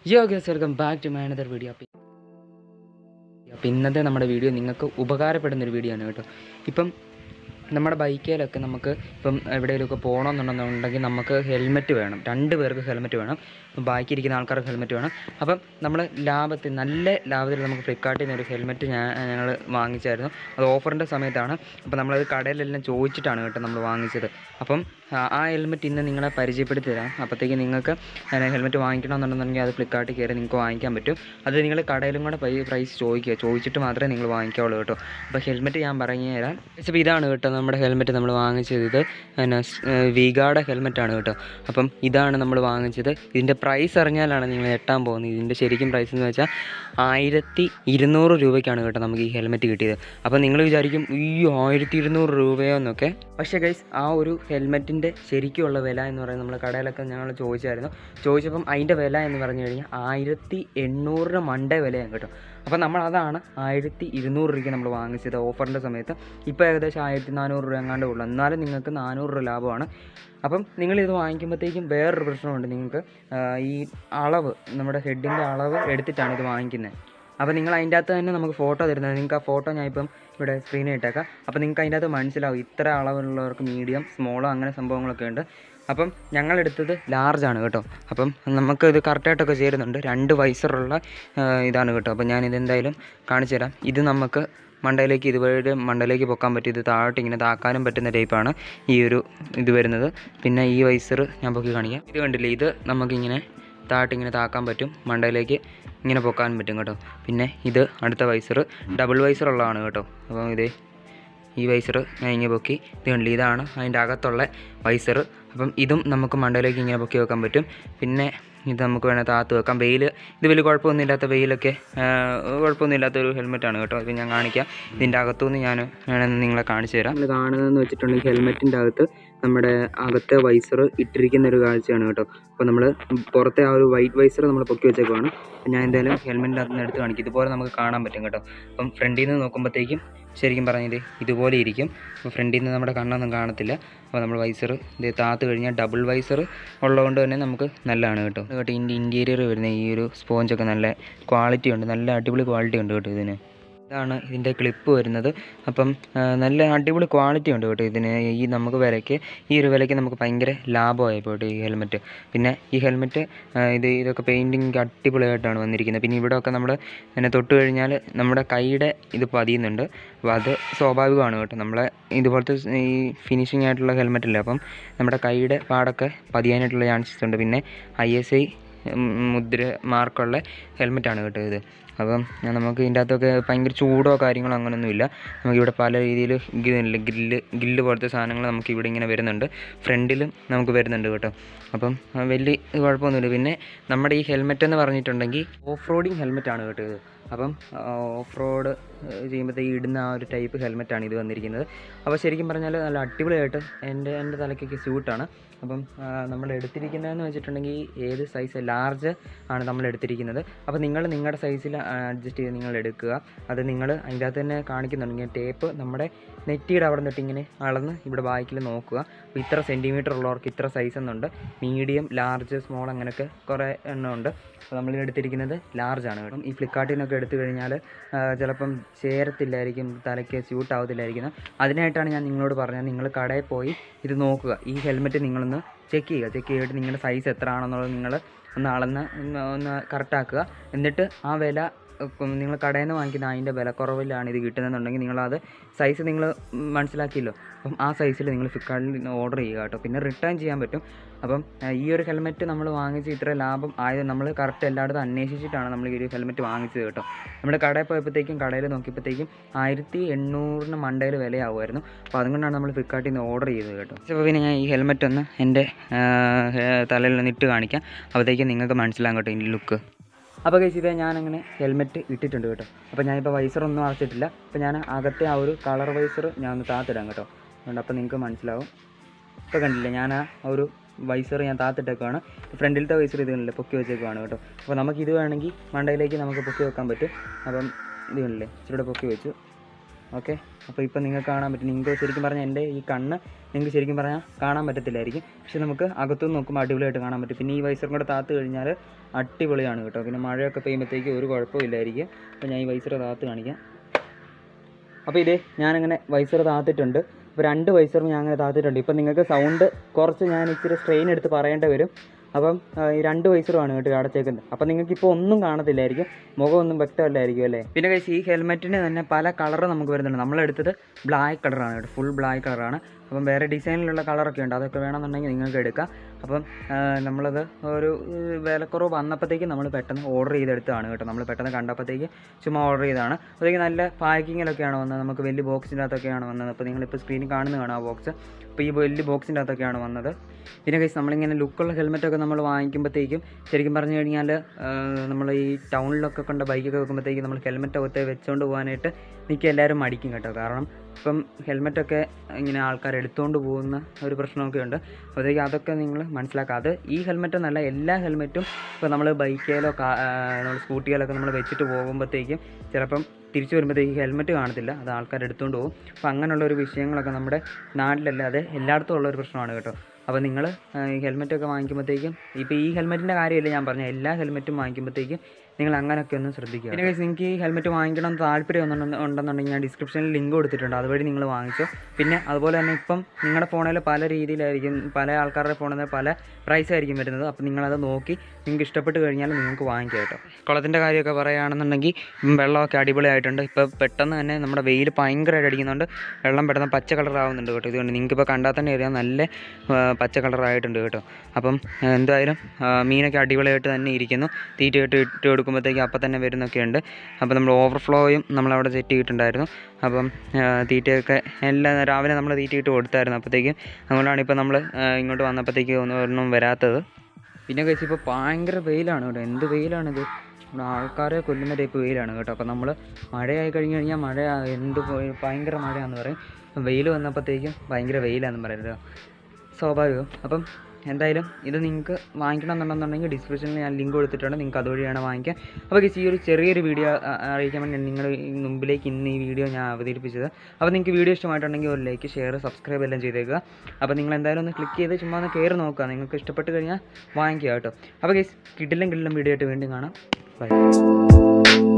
യോ guys welcome back to my another video appam appam ഇന്നത്തെ നമ്മുടെ വീഡിയോ നിങ്ങൾക്ക് ഉപകാരപ്പെടുന്ന ഒരു വീഡിയോ ആണ് കേട്ടോ ഇപ്പം നമ്മുടെ ബൈക്കിലൊക്കെ നമുക്ക് ഇപ്പം എവിടെയെങ്കിലുമൊക്കെ പോകണമെന്നുണ്ടെന്നുണ്ടെങ്കിൽ നമുക്ക് ഹെൽമെറ്റ് വേണം രണ്ട് പേർക്ക് ഹെൽമെറ്റ് വേണം ബാക്കി ഇരിക്കുന്ന ആൾക്കാർക്ക് ഹെൽമെറ്റ് വേണം അപ്പം നമ്മൾ ലാഭത്തിൽ നല്ല ലാഭത്തിൽ നമുക്ക് ഫ്ലിപ്കാർട്ടിൽ നിന്ന് ഒരു ഹെൽമെറ്റ് ഞാൻ ഞങ്ങൾ വാങ്ങിച്ചായിരുന്നു അത് ഓഫറിൻ്റെ സമയത്താണ് അപ്പോൾ നമ്മളത് കടയിലെല്ലാം ചോദിച്ചിട്ടാണ് കേട്ടോ നമ്മൾ വാങ്ങിച്ചത് അപ്പം ആ- ആ ഹെൽമെറ്റ് ഇന്ന് നിങ്ങളെ പരിചയപ്പെടുത്തി തരാം അപ്പോഴത്തേക്ക് നിങ്ങൾക്ക് ഹെൽമെറ്റ് വാങ്ങിക്കണമെന്നുണ്ടെന്നുണ്ടെങ്കിൽ അത് ഫ്ലിപ്കാർട്ടിൽ കയറി നിങ്ങൾക്ക് വാങ്ങിക്കാൻ പറ്റും അത് നിങ്ങൾ കടയിലും കൂടെ പൈ പ്രൈസ് ചോദിക്കുക ചോദിച്ചിട്ട് മാത്രമേ നിങ്ങൾ വാങ്ങിക്കാവുള്ളൂ കേട്ടോ അപ്പോൾ ഹെൽമെറ്റ് ഞാൻ പറഞ്ഞു തരാം അപ്പോൾ ഇതാണ് കേട്ടോ നമ്മുടെ ഹെൽമെറ്റ് നമ്മൾ വാങ്ങിച്ചത് ഇത് പിന്നെ വിഗായുടെ ഹെൽമെറ്റാണ് കേട്ടോ അപ്പം ഇതാണ് നമ്മൾ വാങ്ങിച്ചത് ഇതിൻ്റെ പ്രൈസ് അറിഞ്ഞാലാണ് നിങ്ങൾ എട്ടാൻ പോകുന്നത് ഇതിൻ്റെ ശരിക്കും പ്രൈസ് എന്ന് വെച്ചാൽ ആയിരത്തി ഇരുന്നൂറ് രൂപയ്ക്കാണ് കേട്ടോ നമുക്ക് ഈ ഹെൽമെറ്റ് കിട്ടിയത് അപ്പോൾ നിങ്ങൾ വിചാരിക്കും ഈ ആയിരത്തി ഇരുന്നൂറ് രൂപയോ എന്നൊക്കെ പക്ഷേ ഗൈസ് ആ ഒരു ഹെൽമെറ്റിൻ്റെ ശരിക്കുള്ള വില എന്ന് പറയുന്നത് നമ്മൾ കടയിലൊക്കെ ഞങ്ങൾ ചോദിച്ചായിരുന്നു ചോദിച്ചപ്പം അതിൻ്റെ വില എന്ന് പറഞ്ഞു കഴിഞ്ഞാൽ ആയിരത്തി എണ്ണൂറിന് മണ്ടേ വിലയാണ് കേട്ടോ അപ്പോൾ നമ്മൾ അതാണ് ആയിരത്തി ഇരുന്നൂറ് രൂപയ്ക്ക് നമ്മൾ വാങ്ങിച്ചത് ഓഫറിൻ്റെ സമയത്ത് ഇപ്പോൾ ഏകദേശം ആയിരത്തി നാനൂറ് രൂപ എങ്ങാണ്ടേ ഉള്ളൂ എന്നാലും നിങ്ങൾക്ക് നാനൂറ് രൂപ ലാഭമാണ് അപ്പം നിങ്ങളിത് വാങ്ങിക്കുമ്പോഴത്തേക്കും വേറൊരു പ്രശ്നമുണ്ട് നിങ്ങൾക്ക് ആ, ഈ അളവ് നമ്മുടെ ഹെഡിൻ്റെ അളവ് എടുത്തിട്ടാണ് ഇത് വാങ്ങിക്കുന്നത് അപ്പോൾ നിങ്ങൾ അതിൻ്റെ അകത്ത് തന്നെ നമുക്ക് ഫോട്ടോ തരുന്നത് നിങ്ങൾക്ക് ആ ഫോട്ടോ ഞാൻ ഇപ്പം ഇവിടെ സ്ക്രീനിൽ ഇട്ടേക്കാം അപ്പോൾ നിങ്ങൾക്ക് അതിൻ്റെ അകത്ത് മനസ്സിലാവും ഇത്ര അളവുള്ളവർക്ക് മീഡിയം സ്മോളോ അങ്ങനെ സംഭവങ്ങളൊക്കെ ഉണ്ട് അപ്പം ഞങ്ങളെടുത്തത് ലാർജാണ് കേട്ടോ അപ്പം നമുക്കിത് കറക്റ്റായിട്ടൊക്കെ ചേരുന്നുണ്ട് രണ്ട് വയസ്സുള്ള ഇതാണ് കേട്ടോ അപ്പം ഞാനിത് എന്തായാലും കാണിച്ചു തരാം ഇത് നമുക്ക് മണ്ടയിലേക്ക് ഇതുവഴി മണ്ടയിലേക്ക് പൊക്കാൻ പറ്റും ഇത് താഴോട്ട് ഇങ്ങനെ താക്കാനും പറ്റുന്ന ടൈപ്പാണ് ഈ ഒരു ഇത് വരുന്നത് പിന്നെ ഈ വൈസർ ഞാൻ പൊക്കി കാണിക്കാം ഇത് കണ്ടില്ലേ ഇത് നമുക്കിങ്ങനെ താഴോട്ട് ഇങ്ങനെ താക്കാൻ പറ്റും മണ്ടയിലേക്ക് ഇങ്ങനെ പൊക്കാനും പറ്റും കേട്ടോ പിന്നെ ഇത് അടുത്ത വൈസർ ഡബിൾ വൈസർ ഉള്ളതാണ് കേട്ടോ അപ്പം ഇതേ ഈ വൈസർ ഞാൻ ഇങ്ങനെ പൊക്കി ഇത് കണ്ടില്ലേ ഇതാണ് അതിൻ്റെ അകത്തുള്ള വൈസർ അപ്പം ഇതും നമുക്ക് മണ്ടയിലേക്ക് ഇങ്ങനെ പൊക്കി വെക്കാൻ പറ്റും പിന്നെ ഇത് നമുക്ക് വേണേൽ താത്ത് വെക്കാം വെയിൽ ഇത് വലിയ കുഴപ്പമൊന്നും ഇല്ലാത്ത വെയിലൊക്കെ ആ, കുഴപ്പമൊന്നും ഇല്ലാത്തൊരു ഹെൽമെറ്റാണ് കേട്ടോ ഇത് ഞാൻ കാണിക്കാം ഇതിൻ്റെ അകത്തുനിന്ന് ഞാൻ വേണമെന്ന് നിങ്ങളെ കാണിച്ചു തരാം നമ്മൾ കാണുന്നതെന്ന് വെച്ചിട്ടുണ്ടെങ്കിൽ ഹെൽമെറ്റിൻ്റെ അകത്ത് നമ്മുടെ അകത്തെ വൈസർ ഇട്ടിരിക്കുന്ന ഒരു കാഴ്ചയാണ് കേട്ടോ അപ്പോൾ നമ്മൾ പുറത്തെ ആ ഒരു വൈറ്റ് വൈസർ നമ്മൾ പൊക്കി വെച്ചേക്കുവാണ് അപ്പോൾ ഞാൻ എന്തായാലും ഹെൽമെറ്റിൻ്റെ അകത്ത് നിന്ന് എടുത്ത് കാണിക്കും ഇതുപോലെ നമുക്ക് കാണാൻ പറ്റും കേട്ടോ അപ്പം ഫ്രണ്ടിൽ നിന്ന് നോക്കുമ്പോഴത്തേക്കും ശരിക്കും പറഞ്ഞത് ഇതുപോലെ ഇരിക്കും അപ്പോൾ ഫ്രണ്ടിൽ നിന്ന് നമ്മുടെ കണ്ണൊന്നും കാണത്തില്ല അപ്പോൾ നമ്മൾ വൈസർ ഇത് താത്ത് കഴിഞ്ഞാൽ ഡബിൾ വൈസർ ഉള്ളതുകൊണ്ട് തന്നെ നമുക്ക് നല്ലതാണ് കേട്ടോ കേട്ടോ ഇതിൻ്റെ ഇൻറ്റീരിയർ വരുന്ന ഈ ഒരു സ്പോഞ്ചൊക്കെ നല്ല ക്വാളിറ്റി ഉണ്ട് നല്ല അടിപൊളി ക്വാളിറ്റി ഉണ്ട് കേട്ടോ ഇതിന് ഇതാണ് ഇതിൻ്റെ ക്ലിപ്പ് വരുന്നത് അപ്പം ആ, നല്ല അടിപൊളി ക്വാളിറ്റി ഉണ്ട് കേട്ടോ ഇതിന് ഈ നമുക്ക് വിലയ്ക്ക് ഈ ഒരു വിലയ്ക്ക് നമുക്ക് ഭയങ്കര ലാഭമായി പോയിട്ട് ഈ ഹെൽമെറ്റ് പിന്നെ ഈ ഹെൽമെറ്റ് ഇത് ഇതൊക്കെ പെയിൻറ്റിങ് അടിപൊളിയായിട്ടാണ് വന്നിരിക്കുന്നത് പിന്നെ ഇവിടെയൊക്കെ നമ്മൾ പിന്നെ തൊട്ട് കഴിഞ്ഞാൽ നമ്മുടെ കൈയുടെ ഇത് പതിയുന്നുണ്ട് അപ്പോൾ അത് സ്വാഭാവികമാണ് കേട്ടോ നമ്മളെ ഇതുപോലത്തെ സ് ഈ ഫിനിഷിംഗ് ആയിട്ടുള്ള ഹെൽമെറ്റ് അല്ലേ അപ്പം നമ്മുടെ കൈയുടെ പാടൊക്കെ പതിയാനായിട്ടുള്ള ചാൻസസ് ഉണ്ട് പിന്നെ ഐ എസ് ഐ മുദ്ര മാർക്കുള്ള ഹെൽമെറ്റാണ് കേട്ടോ ഇത് അപ്പം ഞാൻ നമുക്ക് ഇതിൻ്റെ അകത്തൊക്കെ ഭയങ്കര ചൂടോ കാര്യങ്ങളോ അങ്ങനെയൊന്നുമില്ല നമുക്കിവിടെ പല രീതിയിൽ ഗ്രില്ല് ഗ്രില്ല് ഗ്രില്ല് പോലത്തെ സാധനങ്ങൾ നമുക്ക് ഇവിടെ ഇങ്ങനെ വരുന്നുണ്ട് ഫ്രണ്ടിലും നമുക്ക് വരുന്നുണ്ട് കേട്ടോ അപ്പം ആ, വലിയ കുഴപ്പമൊന്നുമില്ല പിന്നെ നമ്മുടെ ഈ ഹെൽമെറ്റ് എന്ന് പറഞ്ഞിട്ടുണ്ടെങ്കിൽ ഓഫ് റോഡിങ് ഹെൽമെറ്റാണ് കേട്ടോ ഇത് അപ്പം ഓഫ് റോഡ് ചെയ്യുമ്പോഴത്തേക്ക് ഇടുന്ന ആ ഒരു ടൈപ്പ് ഹെൽമെറ്റാണ് ഇത് വന്നിരിക്കുന്നത് അപ്പോൾ ശരിക്കും പറഞ്ഞാൽ നല്ല അടിപൊളിയായിട്ട് എൻ്റെ എൻ്റെ തലയ്ക്കൊക്കെ സ്യൂട്ടാണ് അപ്പം ആ, നമ്മൾ എടുത്തിരിക്കുന്നതെന്ന് വെച്ചിട്ടുണ്ടെങ്കിൽ ഏത് സൈസ് ലാർജ് ആണ് നമ്മൾ എടുത്തിരിക്കുന്നത് അപ്പോൾ നിങ്ങൾ നിങ്ങളുടെ സൈസിൽ അഡ്ജസ്റ്റ് ചെയ്ത് നിങ്ങൾ എടുക്കുക അത് നിങ്ങൾ അതിൻ്റെ അകത്ത് തന്നെ കാണിക്കുന്നുണ്ടെങ്കിൽ ടേപ്പ് നമ്മുടെ നെറ്റിയുടെ അവിടെ നിന്നിട്ട് ഇങ്ങനെ അളന്ന് ഇവിടെ ബാക്കിൽ നോക്കുക അപ്പോൾ ഇത്ര സെൻറ്റിമീറ്റർ ഉള്ളവർക്ക് ഇത്ര സൈസ് എന്നുണ്ട് മീഡിയം ലാർജ് സ്മോൾ അങ്ങനെയൊക്കെ കുറേ എണ്ണം ഉണ്ട് അപ്പോൾ നമ്മൾ എടുത്തിരിക്കുന്നത് ലാർജ് ആണ് കേട്ടോ ഈ ഫ്ലിപ്കാർട്ടിൽ നിന്നൊക്കെ എടുത്തു കഴിഞ്ഞാൽ ആ, ചിലപ്പം ചേരത്തില്ലായിരിക്കും തലയ്ക്ക് സ്യൂട്ട് ആവത്തില്ലായിരിക്കും അതിനായിട്ടാണ് ഞാൻ നിങ്ങളോട് പറഞ്ഞത് നിങ്ങൾ കടയിൽ പോയി ഇത് നോക്കുക ഈ ഹെൽമെറ്റ് നിങ്ങളൊന്ന് ചെക്ക് ചെയ്യുക ചെക്ക് ചെയ്തിട്ട് നിങ്ങളുടെ സൈസ് എത്ര ആണെന്നുള്ളത് നിങ്ങൾ ഒന്ന് അളന്ന് ഒന്ന് ഒന്ന് കറക്റ്റാക്കുക എന്നിട്ട് ആ വില ഇപ്പം നിങ്ങൾ കടയിൽ നിന്ന് വാങ്ങിക്കുന്ന അതിൻ്റെ വിലക്കുറവിലാണ് ഇത് കിട്ടുന്നതെന്നുണ്ടെങ്കിൽ നിങ്ങളത് സൈസ് നിങ്ങൾ മനസ്സിലാക്കിയല്ലോ അപ്പം ആ സൈസിൽ നിങ്ങൾ ഫ്ലിപ്കാർട്ടിൽ നിന്ന് ഓർഡർ ചെയ്യുക കേട്ടോ പിന്നെ റിട്ടേൺ ചെയ്യാൻ പറ്റും അപ്പം ആ, ഈ ഒരു ഹെൽമെറ്റ് നമ്മൾ വാങ്ങിച്ച് ഇത്ര ലാഭം ആയത് നമ്മൾ കറക്റ്റ് എല്ലായിടത്തും അന്വേഷിച്ചിട്ടാണ് നമ്മൾ ഈ ഒരു ഹെൽമെറ്റ് വാങ്ങിച്ചത് കേട്ടോ നമ്മുടെ കടയിൽ പോയപ്പോഴത്തേക്കും കടയിൽ നോക്കിയപ്പോഴത്തേക്കും ആയിരത്തി എണ്ണൂറിന് മണ്ടയിൽ വിലയാവുമായിരുന്നു അപ്പോൾ അതുകൊണ്ടാണ് നമ്മൾ ഫ്ലിപ്കാർട്ടിൽ നിന്ന് ഓർഡർ ചെയ്തത് കേട്ടോ അപ്പോൾ പിന്നെ ഞാൻ ഈ ഹെൽമെറ്റ് ഒന്ന് എൻ്റെ ആ, ഹെ- തലയിൽ ഒന്ന് ഇട്ട് കാണിക്കാം അപ്പോഴത്തേക്കും നിങ്ങൾക്ക് മനസ്സിലാകും കേട്ടോ ഇതിൻ്റെ ലുക്ക് അപ്പോൾ കഴിച്ച് ഇതേ ഞാനങ്ങനെ ഹെൽമെറ്റ് ഇട്ടിട്ടുണ്ട് കേട്ടോ അപ്പോൾ ഞാനിപ്പോൾ വൈസറൊന്നും അടച്ചിട്ടില്ല അപ്പോൾ ഞാൻ അകത്തെ ആ ഒരു കളർ വൈസർ ഞാൻ ഒന്ന് താത്തിടാം കേട്ടോ അതുകൊണ്ട് അപ്പോൾ നിങ്ങൾക്ക് മനസ്സിലാവും ഇപ്പോൾ കണ്ടില്ലേ ഞാൻ ആ ഒരു വൈസർ ഞാൻ താത്തിട്ടേക്കാണ് ഫ്രണ്ടിലത്തെ വൈസർ ഇത് കണ്ടില്ലേ പൊക്കി വെച്ചേക്കുവാണ് കേട്ടോ അപ്പോൾ നമുക്ക് ഇത് വേണമെങ്കിൽ മണ്ടയിലേക്ക് നമുക്ക് പൊക്കി വെക്കാൻ പറ്റും അപ്പം ഇത് കണ്ടില്ലേ ഇച്ചിരി പൊക്കി വെച്ചു ഓക്കെ അപ്പോൾ ഇപ്പോൾ നിങ്ങൾക്ക് കാണാൻ പറ്റും നിങ്ങൾക്ക് ശരിക്കും പറഞ്ഞാൽ എൻ്റെ ഈ കണ്ണ് നിങ്ങൾക്ക് ശരിക്കും പറഞ്ഞാൽ കാണാൻ പറ്റത്തില്ലായിരിക്കും പക്ഷെ നമുക്ക് അകത്തുനിന്ന് നോക്കുമ്പോൾ അടിപൊളിയായിട്ട് കാണാൻ പറ്റും പിന്നെ ഈ വൈസറും കൂടെ താത്ത് കഴിഞ്ഞാൽ അടിപൊളിയാണ് കേട്ടോ പിന്നെ മഴയൊക്കെ പെയ്യുമ്പോഴത്തേക്ക് ഒരു കുഴപ്പമില്ലായിരിക്കും അപ്പോൾ ഞാൻ ഈ വൈസർ താത്ത് കാണിക്കാം അപ്പോൾ ഇതേ ഞാനങ്ങനെ വൈസർ താത്തിട്ടുണ്ട് ഇപ്പോൾ രണ്ട് വൈസറും ഞാൻ അങ്ങനെ താത്തിട്ടുണ്ട് ഇപ്പം നിങ്ങൾക്ക് സൗണ്ട് കുറച്ച് ഞാൻ ഇച്ചിരി സ്ട്രെയിൻ എടുത്ത് പറയേണ്ടി വരും അപ്പം ആ, ഈ രണ്ട് വൈസറുമാണ് കേട്ടോ അടച്ചേക്കുന്നത് അപ്പം നിങ്ങൾക്ക് ഇപ്പോൾ ഒന്നും കാണത്തില്ലായിരിക്കും മുഖമൊന്നും വ്യക്തമല്ലായിരിക്കും അല്ലേ പിന്നെ കഴിച്ച് ഈ ഹെൽമെറ്റിന് തന്നെ പല കളറ് നമുക്ക് വരുന്നുണ്ട് നമ്മളെടുത്തത് ബ്ലാക്ക് കളറാണ് കേട്ടോ ഫുൾ ബ്ലാക്ക് കളറാണ് അപ്പം വേറെ ഡിസൈനിലുള്ള കളറൊക്കെ ഉണ്ട് അതൊക്കെ വേണമെന്നുണ്ടെങ്കിൽ നിങ്ങൾക്ക് എടുക്കാം അപ്പം ആ, നമ്മളത് ഒരു ഏർ, വിലക്കുറവ് വന്നപ്പോഴത്തേക്ക് നമ്മൾ പെട്ടെന്ന് ഓർഡർ ചെയ്തെടുത്തതാണ് കേട്ടോ നമ്മൾ പെട്ടെന്ന് കണ്ടപ്പോഴത്തേക്ക് ചുമ്മാ ഓർഡർ ചെയ്തതാണ് അപ്പോഴത്തേക്ക് നല്ല പാക്കിങ്ങിലൊക്കെയാണ് വന്നത് നമുക്ക് വലിയ ബോക്സിൻ്റെ അകത്തൊക്കെയാണ് വന്നത് അപ്പോൾ നിങ്ങളിപ്പോൾ സ്ക്രീനിൽ കാണുന്ന കാണാം ആ ബോക്സ് അപ്പോൾ ഈ വലിയ ബോക്സിൻ്റെ അകത്തൊക്കെയാണ് വന്നത് പിന്നെ കഴിച്ച് നമ്മളിങ്ങനെ ലുക്കുള്ള ഹെൽമെറ്റൊക്കെ നമ്മൾ വാങ്ങിക്കുമ്പോഴത്തേക്കും ശരിക്കും പറഞ്ഞു കഴിഞ്ഞാൽ നമ്മൾ ഈ ടൗണിലൊക്കെ കൊണ്ട് ബൈക്കൊക്കെ വെക്കുമ്പോഴത്തേക്കും നമ്മൾ ഹെൽമെറ്റ് ഒത്തെ വെച്ചുകൊണ്ട് പോകാനായിട്ട് മിക്ക എല്ലാവരും മടിക്കും കേട്ടോ കാരണം ഇപ്പം ഹെൽമെറ്റൊക്കെ ഇങ്ങനെ ആൾക്കാർ എടുത്തുകൊണ്ട് പോകുന്ന ഒരു പ്രശ്നമൊക്കെ ഉണ്ട് അപ്പോഴത്തേക്ക് അതൊക്കെ നിങ്ങൾ മനസ്സിലാക്കുക അത് ഈ ഹെൽമെറ്റ് എന്നല്ല എല്ലാ ഹെൽമെറ്റും ഇപ്പോൾ നമ്മൾ ബൈക്കിലോ കാ നമ്മൾ സ്കൂട്ടിയിലൊക്കെ നമ്മൾ വെച്ചിട്ട് പോകുമ്പോഴത്തേക്കും ചിലപ്പം തിരിച്ചു വരുമ്പോഴത്തേക്ക് ഹെൽമെറ്റ് കാണത്തില്ല അത് ആൾക്കാർ എടുത്തുകൊണ്ട് പോകും അപ്പോൾ അങ്ങനെയുള്ള ഒരു വിഷയങ്ങളൊക്കെ നമ്മുടെ നാട്ടിലല്ലാതെ എല്ലായിടത്തും ഉള്ള ഒരു പ്രശ്നമാണ് കേട്ടോ അപ്പോൾ നിങ്ങൾ ഈ ഹെൽമെറ്റൊക്കെ വാങ്ങിക്കുമ്പോഴത്തേക്കും ഇപ്പോൾ ഈ ഹെൽമെറ്റിൻ്റെ കാര്യമല്ല ഞാൻ പറഞ്ഞത് എല്ലാ ഹെൽമെറ്റും വാങ്ങിക്കുമ്പോഴത്തേക്കും നിങ്ങൾ അങ്ങനെയൊക്കെ ഒന്ന് ശ്രദ്ധിക്കുക പിന്നെ guys, നിങ്ങൾക്ക് ഈ ഹെൽമെറ്റ് വാങ്ങിക്കണം എന്ന് താല്പര്യം ഒന്നും ഉണ്ടെന്നുണ്ടെങ്കിൽ ഞാൻ ഡിസ്ക്രിപ്ഷനിൽ ലിങ്ക് കൊടുത്തിട്ടുണ്ട് അതുവഴി നിങ്ങൾ വാങ്ങിച്ചോ പിന്നെ അതുപോലെ തന്നെ ഇപ്പം നിങ്ങളുടെ ഫോണിൽ പല രീതിയിലായിരിക്കും പല ആൾക്കാരുടെ ഫോണിൽ നിന്ന് പല പ്രൈസ് ആയിരിക്കും വരുന്നത് അപ്പോൾ നിങ്ങളത് നോക്കി നിങ്ങൾക്ക് ഇഷ്ടപ്പെട്ട് കഴിഞ്ഞാൽ നിങ്ങൾക്ക് വാങ്ങിക്കാം കേട്ടോ കുളത്തിൻ്റെ കാര്യമൊക്കെ പറയുകയാണെന്നുണ്ടെങ്കിൽ ഉം, വെള്ളമൊക്കെ അടിപൊളിയായിട്ടുണ്ട് ഇപ്പോൾ പെട്ടെന്ന് തന്നെ നമ്മുടെ വെയിൽ ഭയങ്കരമായിട്ട് അടിക്കുന്നുണ്ട് വെള്ളം പെട്ടെന്ന് പച്ച കളറാവുന്നുണ്ട് കേട്ടോ ഇതുകൊണ്ട് നിങ്ങൾക്കിപ്പോൾ കണ്ടാൽ തന്നെ അറിയാം നല്ല ആ, പച്ച കളറായിട്ടുണ്ട് കേട്ടോ അപ്പം ആ, എന്തായാലും ആ, മീനൊക്കെ അടിപൊളിയായിട്ട് തന്നെ ഇരിക്കുന്നു തീറ്റയിട്ട് ഇട്ട് കൊടുക്കുമ്പോഴത്തേക്ക് അപ്പം തന്നെ വരുന്നൊക്കെ ഉണ്ട് അപ്പോൾ നമ്മൾ ഓവർഫ്ലോയും നമ്മളവിടെ സെറ്റ് ചെയ്തിട്ടുണ്ടായിരുന്നു അപ്പം ആ, തീറ്റയൊക്കെ എല്ലാം രാവിലെ നമ്മൾ തീറ്റ ഇട്ട് കൊടുത്തായിരുന്നു അപ്പോഴത്തേക്കും അതുകൊണ്ടാണ് ഇപ്പോൾ നമ്മൾ ഇങ്ങോട്ട് വന്നപ്പോഴത്തേക്ക് ഒന്നും ഒന്നും വരാത്തത് പിന്നെ കഴിച്ച് ഇപ്പോൾ ഭയങ്കര വെയിലാണ് കേട്ടോ എന്ത് വെയിലാണിത് ഇവിടെ ആൾക്കാരെ കൊല്ലുന്ന ടൈപ്പ് വെയിലാണ് കേട്ടോ അപ്പോൾ നമ്മൾ മഴയായി കഴിഞ്ഞ് കഴിഞ്ഞാൽ മഴ എന്ത് പോയി- ഭയങ്കര മഴയാണെന്ന് പറയും വെയിൽ വന്നപ്പോഴത്തേക്കും ഭയങ്കര വെയിലാണെന്ന് പറയുന്നത് സ്വാഭാവികം അപ്പം എന്തായാലും ഇത് നിങ്ങൾക്ക് വാങ്ങിക്കണം എന്നുണ്ടെന്നുണ്ടെങ്കിൽ ഡിസ്ക്രിപ്ഷനിൽ ഞാൻ ലിങ്ക് കൊടുത്തിട്ടുണ്ട് നിങ്ങൾക്ക് അതുവഴിയാണ് വാങ്ങിക്കാൻ അപ്പോൾ ഈ ഒരു ചെറിയൊരു വീഡിയോ അറിയിക്കാൻ വേണ്ടി നിങ്ങൾ മുമ്പിലേക്ക് ഇന്ന് ഈ വീഡിയോ ഞാൻ അവതരിപ്പിച്ചത് അപ്പോൾ നിങ്ങൾക്ക് വീഡിയോ ഇഷ്ടമായിട്ടുണ്ടെങ്കിൽ ഒരു ലൈക്ക് ഷെയർ സബ്സ്ക്രൈബ് എല്ലാം ചെയ്തേക്കുക അപ്പോൾ നിങ്ങൾ എന്തായാലും ഒന്ന് ക്ലിക്ക് ചെയ്ത് ചുമ്മാ ഒന്ന് കയറി നോക്കുക നിങ്ങൾക്ക് ഇഷ്ടപ്പെട്ട് കഴിഞ്ഞാൽ വാങ്ങിക്കുക കേട്ടോ അപ്പോൾ കേസ് കിട്ടില്ല കിട്ടില്ല വീഡിയോ ആയിട്ട് വീണ്ടും കാണാം ബൈ